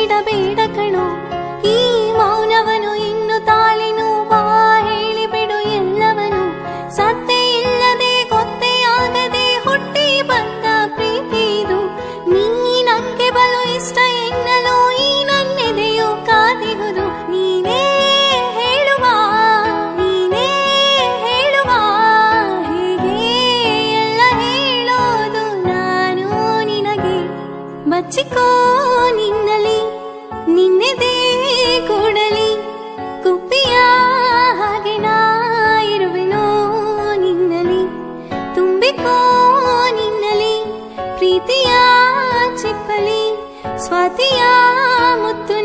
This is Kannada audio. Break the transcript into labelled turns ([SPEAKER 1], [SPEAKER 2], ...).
[SPEAKER 1] ಭೇದ ಬೇಡ ಕಣೋ ಈ ಮೌನವನು ಇನ್ನು ತಾಳಿನು ಬಾ ಹೇಳಿಬಿಡು ಎಲ್ಲವನು ಸತ್ತೆ ಇಲ್ಲದೆ ಗೊತ್ತೇ ಆಗದೆ ಹುಟ್ಟಿ ಬಂದ ಪ್ರೀತಿ ಇದು ನೀ ನಂಗೆ ಬಲು ಇಷ್ಟ ಎನ್ನಲು ಈ ನನ್ನೆದೆಯು ಕಾದಿಹುದು ನೀನೇ ಹೇಳುವ ನೀನೇ ಹೇಳುವ ಹೀಗೆ ಎಲ್ಲ ಹೇಳೋದು ನಾನು ನಿನಗೆ ಬಚ್ಚಿಕೋ ನಿನ್ನಲಿ ನಿನ್ನೆದೇ ಕೂಡಲಿ ಕುಪ್ಪಿಯ ಹಾಗೆ ನಾ ಇರುವೆನೋ ನಿನ್ನಲಿ ತುಂಬಿಕೋ ನಿನ್ನಲಿ ಪ್ರೀತಿಯ ಚಿಪ್ಪಲಿ ಸ್ವಾತಿಯ ಮುತ್ತು